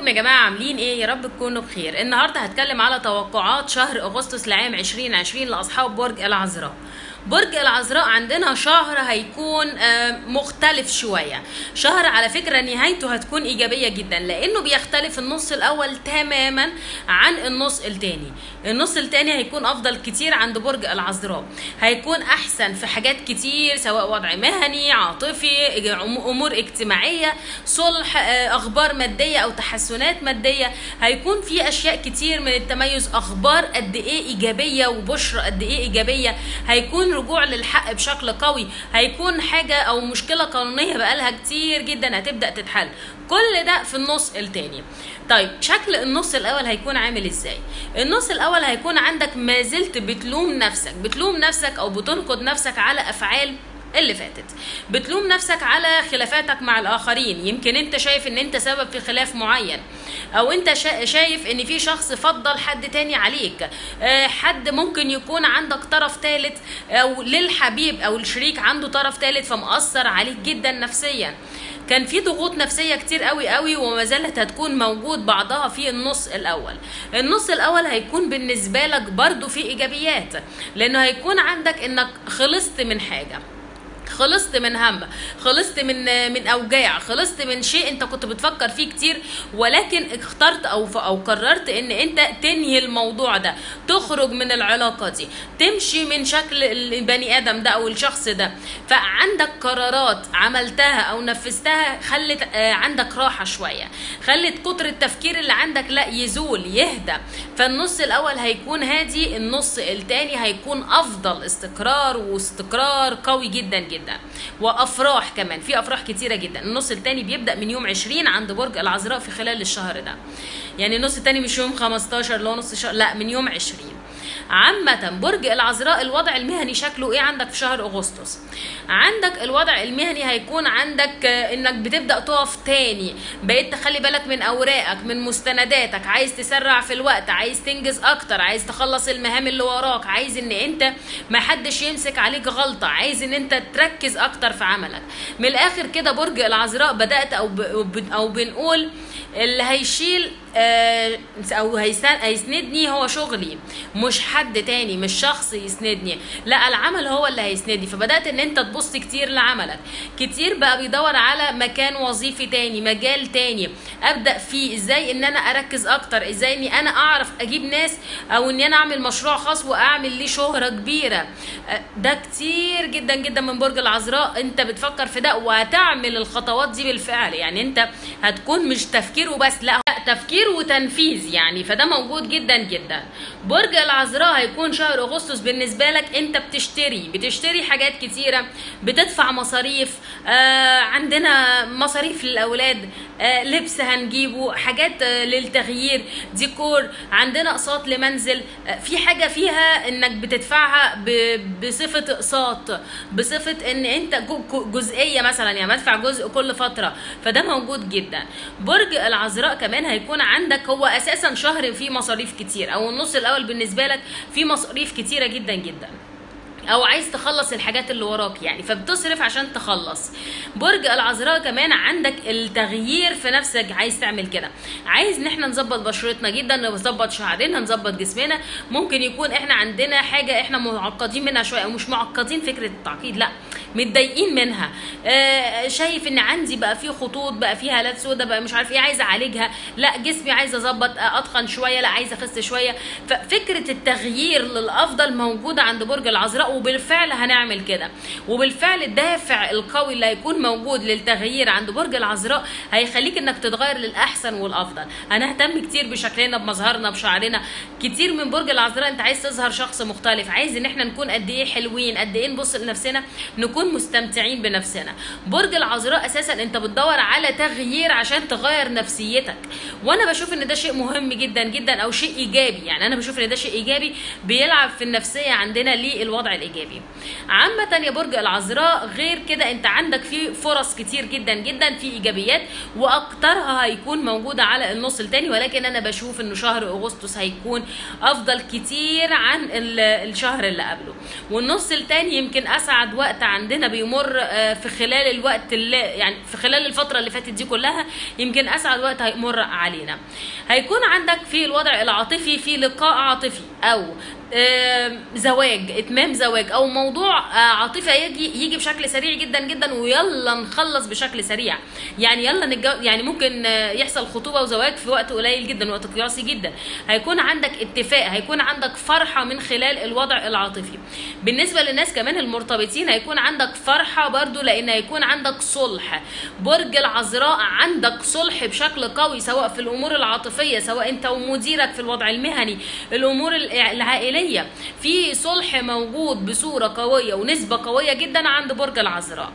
ازيكم يا جماعه عاملين ايه يا رب تكونوا بخير النهارده هتكلم على توقعات شهر اغسطس لعام 2020 لاصحاب برج العذراء برج العذراء عندنا شهر هيكون آه، مختلف شويه شهر على فكره نهايته هتكون ايجابيه جدا لانه بيختلف النص الاول تماما عن النص التاني النص التاني هيكون افضل كتير عند برج العذراء هيكون احسن في حاجات كتير سواء وضع مهني عاطفي امور اجتماعيه صلح آه، اخبار ماديه او تحسنات ماديه هيكون في اشياء كتير من التميز اخبار قد ايه ايجابيه وبشرى قد ايه ايجابيه هيكون رجوع للحق بشكل قوي هيكون حاجه او مشكله قانونيه بقالها كتير جدا هتبدا تتحل كل ده في النص التاني طيب شكل النص الاول هيكون عامل ازاي النص الاول هيكون عندك ما زلت بتلوم نفسك بتلوم نفسك او بتنقد نفسك على افعال اللي فاتت بتلوم نفسك على خلافاتك مع الاخرين يمكن انت شايف ان انت سبب في خلاف معين او انت شا- شايف ان في شخص فضل حد تاني عليك آه، حد ممكن يكون عندك طرف ثالث او للحبيب او الشريك عنده طرف ثالث فمأثر عليك جدا نفسيا كان في ضغوط نفسيه كتير قوي قوي وما زالت هتكون موجود بعضها في النص الاول النص الاول هيكون بالنسبه لك برضو في ايجابيات لانه هيكون عندك انك خلصت من حاجه خلصت من هم خلصت من من اوجاع خلصت من شيء انت كنت بتفكر فيه كتير ولكن اخترت او او قررت ان انت تنهي الموضوع ده تخرج من العلاقه دي تمشي من شكل البني ادم ده او الشخص ده فعندك قرارات عملتها او نفذتها خلت آه، عندك راحه شويه خلت كتر التفكير اللي عندك لا يزول يهدى فالنص الاول هيكون هادي النص التاني هيكون افضل استقرار واستقرار قوي جدا جدا وافراح كمان في افراح كتيره جدا النص التاني بيبدا من يوم 20 عند برج العذراء في خلال الشهر ده يعني النص التاني مش يوم 15 اللي هو نص شهر لا من يوم 20 عامة برج العذراء الوضع المهني شكله ايه عندك في شهر اغسطس عندك الوضع المهني هيكون عندك آه، انك بتبدا تقف تاني بقيت تخلي بالك من اوراقك من مستنداتك عايز تسرع في الوقت عايز تنجز اكتر عايز تخلص المهام اللي وراك عايز ان انت ما حدش يمسك عليك غلطة عايز ان انت تركز اكتر في عملك من الاخر كده برج العذراء بدات او ب... او بنقول اللي هيشيل آه، او هيسن- هيسندني هو شغلي مش حد تاني مش شخص يسندني لا العمل هو اللي هيسندني فبدات ان انت تبص كتير لعملك كتير بقى بيدور على مكان وظيفي تاني مجال تاني ابدا فيه ازاي ان انا اركز اكتر ازاي اني انا اعرف اجيب ناس او اني انا اعمل مشروع خاص واعمل ليه شهره كبيره آه، ده كتير جدا جدا من برج العذراء انت بتفكر في ده وهتعمل الخطوات دي بالفعل يعني انت هتكون مش تفكير وبس لا تفكير وتنفيذ يعني فده موجود جدا جدا برج العذراء هيكون شهر اغسطس بالنسبه لك انت بتشتري بتشتري حاجات كتيره بتدفع مصاريف آه عندنا مصاريف للاولاد آه لبس هنجيبه حاجات آه للتغيير ديكور عندنا اقساط لمنزل آه في حاجه فيها انك بتدفعها ب- بصفه اقساط بصفه ان انت جو- جو- جزئيه مثلا يعني بدفع جزء كل فتره فده موجود جدا برج العذراء كمان هيكون عندك هو اساسا شهر فيه مصاريف كتير او النص الاول بالنسبه لك فيه مصاريف كتيره جدا جدا او عايز تخلص الحاجات اللي وراك يعني فبتصرف عشان تخلص برج العذراء كمان عندك التغيير في نفسك عايز تعمل كده عايز ان احنا نظبط بشرتنا جدا نظبط شعرنا نظبط جسمنا ممكن يكون احنا عندنا حاجه احنا معقدين منها شويه او مش معقدين فكره التعقيد لا متضايقين منها آه شايف ان عندي بقى في خطوط بقى في هالات سودة بقى مش عارف ايه عايزه اعالجها لا جسمي عايزه اظبط آه، اتخن شويه لا عايزه اخس شويه ففكره التغيير للافضل موجوده عند برج العذراء وبالفعل هنعمل كده وبالفعل الدافع القوي اللي هيكون موجود للتغيير عند برج العذراء هيخليك انك تتغير للاحسن والافضل هنهتم كتير بشكلنا بمظهرنا بشعرنا كتير من برج العذراء انت عايز تظهر شخص مختلف عايز ان احنا نكون قد ايه حلوين قد ايه نبص لنفسنا نكون مستمتعين بنفسنا برج العذراء اساسا انت بتدور على تغيير عشان تغير نفسيتك وانا بشوف ان ده شيء مهم جدا جدا او شيء ايجابي يعني انا بشوف ان ده شيء ايجابي بيلعب في النفسيه عندنا للوضع الايجابي عامه يا برج العذراء غير كده انت عندك في فرص كتير جدا جدا في ايجابيات واكترها هيكون موجوده على النص التاني ولكن انا بشوف انه شهر اغسطس هيكون افضل كتير عن ال- الشهر اللي قبله والنص التاني يمكن اسعد وقت عندنا عندنا بيمر آه، في خلال الوقت اللي يعني في خلال الفتره اللي فاتت دي كلها يمكن اسعد وقت هيمر علينا هيكون عندك في الوضع العاطفي في لقاء عاطفي او آم، زواج اتمام زواج او موضوع آه، عاطفي يجي يجي بشكل سريع جدا جدا ويلا نخلص بشكل سريع يعني يلا نتجو يعني ممكن آه، يحصل خطوبه وزواج في وقت قليل جدا وقت قياسي جدا هيكون عندك اتفاق هيكون عندك فرحه من خلال الوضع العاطفي بالنسبه للناس كمان المرتبطين هيكون عندك فرحه برضو لان هيكون عندك صلح برج العذراء عندك صلح بشكل قوي سواء في الامور العاطفيه سواء انت ومديرك في الوضع المهني الامور الع- العائليه في صلح موجود بصوره قويه ونسبه قويه جدا عند برج العذراء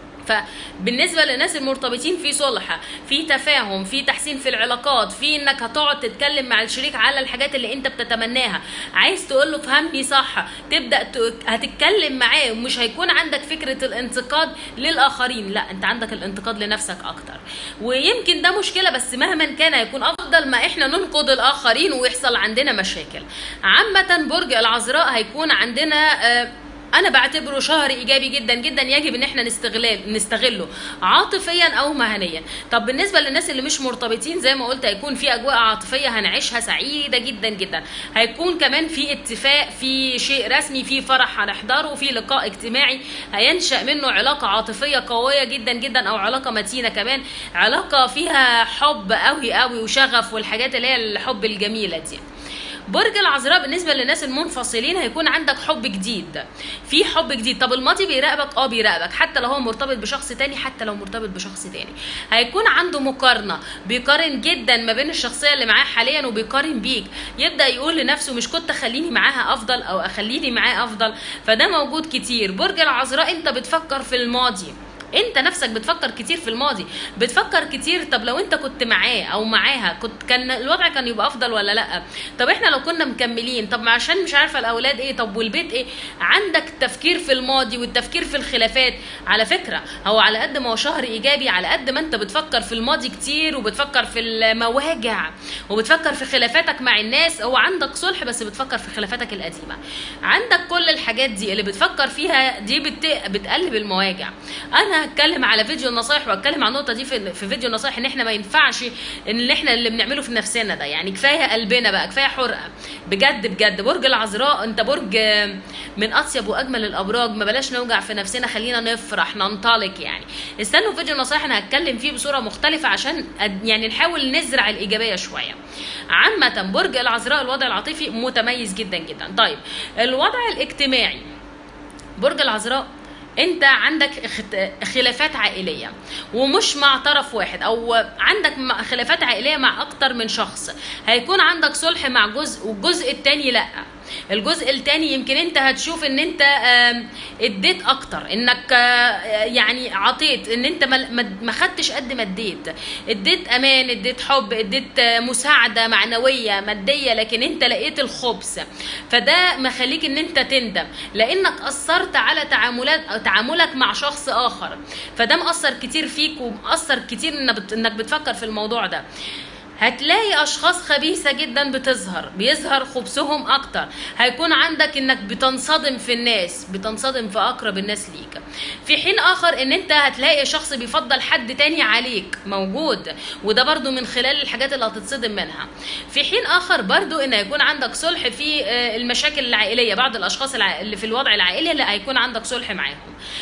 فبالنسبه للناس المرتبطين في صلح في تفاهم في تحسين في العلاقات في انك هتقعد تتكلم مع الشريك على الحاجات اللي انت بتتمناها عايز تقول له فهمني صح تبدا ت- هتتكلم معاه ومش هيكون عندك فكره الانتقاد للاخرين لا انت عندك الانتقاد لنفسك اكتر ويمكن ده مشكله بس مهما كان هيكون افضل ما احنا ننقد الاخرين ويحصل عندنا مشاكل عامه برج العذراء هيكون عندنا آه انا بعتبره شهر ايجابي جدا جدا يجب ان احنا نستغلال نستغله عاطفيا او مهنيا طب بالنسبه للناس اللي مش مرتبطين زي ما قلت هيكون في اجواء عاطفيه هنعيشها سعيده جدا جدا هيكون كمان في اتفاق في شيء رسمي في فرح هنحضره في لقاء اجتماعي هينشا منه علاقه عاطفيه قويه جدا جدا او علاقه متينه كمان علاقه فيها حب قوي قوي وشغف والحاجات اللي هي الحب الجميله دي برج العذراء بالنسبه للناس المنفصلين هيكون عندك حب جديد في حب جديد طب الماضي بيراقبك اه بيراقبك حتى لو هو مرتبط بشخص تاني حتى لو مرتبط بشخص تاني هيكون عنده مقارنه بيقارن جدا ما بين الشخصيه اللي معاه حاليا وبيقارن بيك يبدا يقول لنفسه مش كنت اخليني معاها افضل او اخليني معاه افضل فده موجود كتير برج العذراء انت بتفكر في الماضي انت نفسك بتفكر كتير في الماضي بتفكر كتير طب لو انت كنت معاه او معاها كنت كان الوضع كان يبقى افضل ولا لا طب احنا لو كنا مكملين طب ما عشان مش عارفه الاولاد ايه طب والبيت ايه عندك تفكير في الماضي والتفكير في الخلافات على فكره هو على قد ما هو شهر ايجابي على قد ما انت بتفكر في الماضي كتير وبتفكر في المواجع وبتفكر في خلافاتك مع الناس هو عندك صلح بس بتفكر في خلافاتك القديمه عندك كل الحاجات دي اللي بتفكر فيها دي بت... بتقلب المواجع انا هتكلم على فيديو النصايح واتكلم عن النقطه دي في, في فيديو النصايح ان احنا ما ينفعش ان اللي احنا اللي بنعمله في نفسنا ده يعني كفايه قلبنا بقى كفايه حرقه بجد بجد برج العذراء انت برج من اطيب واجمل الابراج ما بلاش نوجع في نفسنا خلينا نفرح ننطلق يعني استنوا فيديو النصايح انا هتكلم فيه بصوره مختلفه عشان أد- يعني نحاول نزرع الايجابيه شويه عامه برج العذراء الوضع العاطفي متميز جدا جدا طيب الوضع الاجتماعي برج العذراء انت عندك اخت- خلافات عائليه ومش مع طرف واحد او عندك م- خلافات عائليه مع اكتر من شخص هيكون عندك صلح مع جزء والجزء التاني لا الجزء التاني يمكن انت هتشوف ان انت آم، اديت اكتر انك آه، يعني عطيت ان انت ما- ما ما خدتش قد ما اديت اديت امان اديت حب اديت آه، مساعده معنويه ماديه لكن انت لقيت الخبز فده مخليك ان انت تندم لانك اثرت على تعاملات تعاملك مع شخص اخر فده مأثر كتير فيك ومأثر كتير انك بت- انك بتفكر في الموضوع ده هتلاقي اشخاص خبيثه جدا بتظهر بيظهر خبثهم اكتر هيكون عندك انك بتنصدم في الناس بتنصدم في اقرب الناس ليك في حين اخر ان انت هتلاقي شخص بيفضل حد تاني عليك موجود وده برضو من خلال الحاجات اللي هتتصدم منها في حين اخر برضو ان هيكون عندك صلح في آه، المشاكل العائليه بعض الاشخاص الع- اللي في الوضع العائلي اللي هيكون عندك صلح معاهم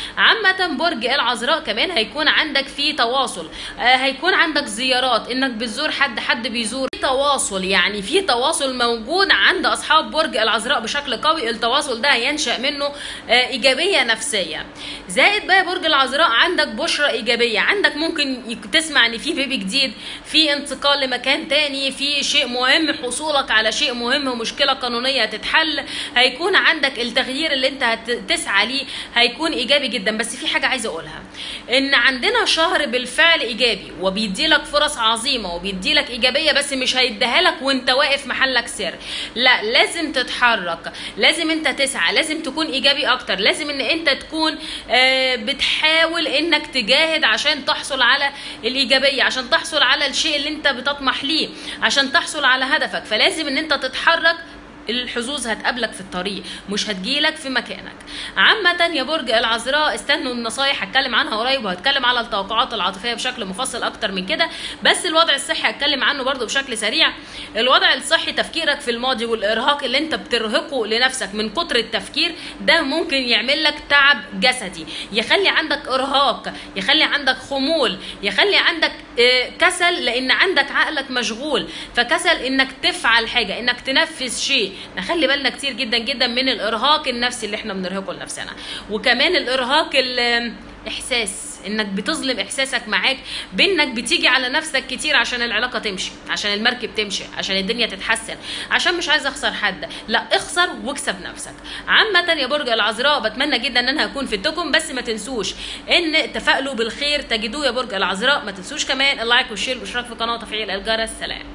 عامه برج العذراء كمان هيكون عندك في تواصل آه، هيكون عندك زيارات انك بتزور حد حد بيزور في تواصل يعني في تواصل موجود عند اصحاب برج العذراء بشكل قوي التواصل ده هينشا منه آه، ايجابيه نفسيه زائد بقى برج العذراء عندك بشرة ايجابيه عندك ممكن يك- تسمع ان في بيبي جديد في انتقال لمكان تاني في شيء مهم حصولك على شيء مهم ومشكله قانونيه هتتحل هيكون عندك التغيير اللي انت هتسعى ليه هيكون ايجابي جدا بس في حاجه عايزه اقولها ان عندنا شهر بالفعل ايجابي وبيدي لك فرص عظيمه وبيدي لك ايجابيه بس مش هيديها لك وانت واقف محلك سر لا لازم تتحرك لازم انت تسعى لازم تكون ايجابي اكتر لازم ان انت تكون آه، بتحاول انك تجاهد عشان تحصل على الايجابيه عشان تحصل على الشيء اللي انت بتطمح ليه عشان تحصل على هدفك فلازم ان انت تتحرك الحظوظ هتقابلك في الطريق مش هتجيلك في مكانك عامة يا برج العذراء استنوا النصايح هتكلم عنها قريب وهتكلم على التوقعات العاطفية بشكل مفصل اكتر من كده بس الوضع الصحي هتكلم عنه برضو بشكل سريع الوضع الصحي تفكيرك في الماضي والارهاق اللي انت بترهقه لنفسك من كتر التفكير ده ممكن يعمل لك تعب جسدي يخلي عندك ارهاق يخلي عندك خمول يخلي عندك آه، كسل لان عندك عقلك مشغول فكسل انك تفعل حاجه انك تنفذ شيء نخلي بالنا كتير جدا جدا من الارهاق النفسي اللي احنا بنرهقه لنفسنا وكمان الارهاق الاحساس انك بتظلم احساسك معاك بانك بتيجي على نفسك كتير عشان العلاقه تمشي عشان المركب تمشي عشان الدنيا تتحسن عشان مش عايز اخسر حد لا اخسر واكسب نفسك عامه يا برج العذراء بتمنى جدا ان انا هكون فدتكم بس ما تنسوش ان تفائلوا بالخير تجدوه يا برج العذراء ما تنسوش كمان اللايك والشير والاشتراك في القناه وتفعيل الجرس سلام